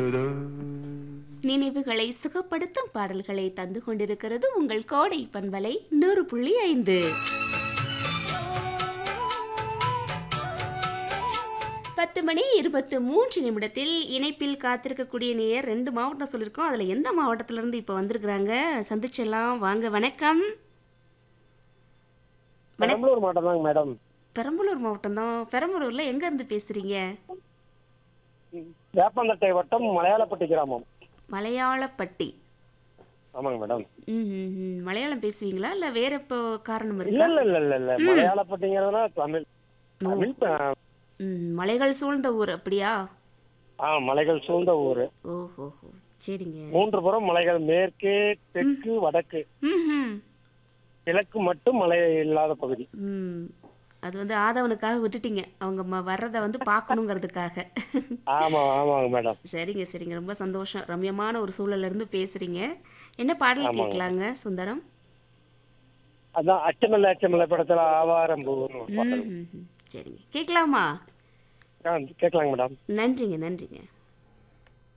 நினைவுகளை சுகப்படுத்தும் பாடல்களை தந்து கொண்டிருக்கிறது உங்கள் கோடை பண்பலை நூறு புள்ளி ஐந்து பத்து மணி இருபத்து மூன்று நிமிடத்தில் இணைப்பில் காத்திருக்கக்கூடிய நேயர் ரெண்டு மாவட்டம் சொல்லியிருக்கோம் அதில் எந்த மாவட்டத்திலிருந்து இப்போ வந்திருக்கிறாங்க சந்திச்செல்லாம் வாங்க வணக்கம் பெரம்பலூர் மாவட்டம் தாங்க மேடம் பெரம்பலூர் மாவட்டம் தான் பெரம்பலூரில் எங்கேருந்து பேசுகிறீங்க வேப்பந்தட்டை வட்டம் மலையாளப்பட்டி கிராமம் மலையாளப்பட்டி ஆமாங்க மேடம் ம் ம், ம். மலையாளம் பேசுவீங்களா இல்லை வேற இப்போ காரணம் இல்ல இருக்கா இல்ல இல்ல இல்ல இல்ல மலையாளப்பட்டிங்கிறதுனா தமிழ் தமிழ் ப- ம் மலைகள் சூழ்ந்த ஊர் அப்படியா ஆ மலைகள் சூழ்ந்த ஊரு ஓஹோ ஹோ சரிங்க மூன்று புறம் மலைகள் மேற்கு தெற்கு வடக்கு ம் கிழக்கு மட்டும் மலை இல்லாத பகுதி ம் அது வந்து ஆதவனுக்காக விட்டுட்டீங்க அவங்க ம வர்றதை வந்து பார்க்கணுங்கிறதுக்காக ஆமா ஆமாங்க மேடம் சரிங்க சரிங்க ரொம்ப சந்தோஷம் ரம்யமான ஒரு சூழல்ல இருந்து பேசுறீங்க என்ன பாடல் ஆமாங்க. கேட்கலாங்க சுந்தரம் அதான் அச்சமில்ல அச்சமில்ல படத்துல ஆவாரம்பூ ம் ம், ம். சரிங்க கேட்கலாமா கேட்கலாங்க மேடம் நன்றிங்க நன்றிங்க